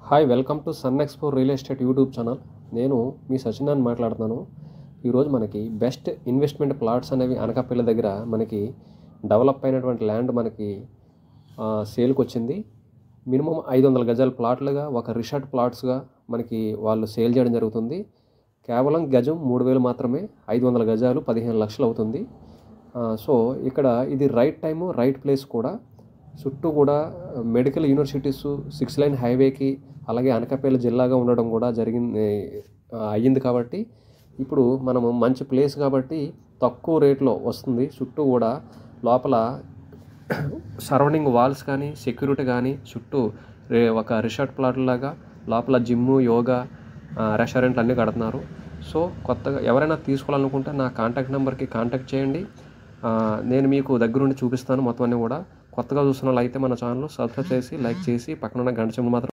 hi welcome to Sun Expo real estate YouTube channel నేను మీ సచినాన్ని మాట్లాడుతున్నాను ఈరోజు మనకి బెస్ట్ ఇన్వెస్ట్మెంట్ ప్లాట్స్ అనేవి అనకాపల్లి దగ్గర మనకి డెవలప్ అయినటువంటి ల్యాండ్ మనకి ఆ, సేల్కి వచ్చింది మినిమం ఐదు వందల గజాల ప్లాట్లుగా ఒక రిసార్ట్ ప్లాట్స్గా మనకి వాళ్ళు సేల్ చేయడం జరుగుతుంది కేవలం గజం మూడు వేలు మాత్రమే ఐదు వందల గజాలు పదిహేను లక్షలు అవుతుంది ఆ, సో ఇక్కడ ఇది రైట్ టైము రైట్ ప్లేస్ కూడా చుట్టూ కూడా మెడికల్ యూనివర్సిటీస్ సిక్స్ లైన్ హైవేకి అలాగే అనకాపల్లి జిల్లాగా ఉండడం కూడా జరిగింది ఆ, అయ్యింది కాబట్టి ఇప్పుడు మనము మంచి ప్లేస్ కాబట్టి తక్కువ రేట్లో వస్తుంది చుట్టూ కూడా లోపల సరౌండింగ్ వాల్స్ కానీ సెక్యూరిటీ కానీ చుట్టూ రే ఒక రిసార్ట్ ప్లాట్ లాగా లోపల జిమ్ యోగా ఆ, రెస్టారెంట్లు అన్నీ కడుతున్నారు సో కొత్తగా ఎవరైనా తీసుకోవాలనుకుంటే నా కాంటాక్ట్ నెంబర్కి కాంటాక్ట్ చేయండి ఆ, నేను మీకు దగ్గరుండి చూపిస్తాను మొత్తం అన్నీ కూడా కొత్తగా చూస్తున్న వాళ్ళు అయితే మన ఛానల్ సబ్స్క్రైబ్ చేసి లైక్ చేసి పక్కన ఉన్న గంట సింబల్ మాత్రం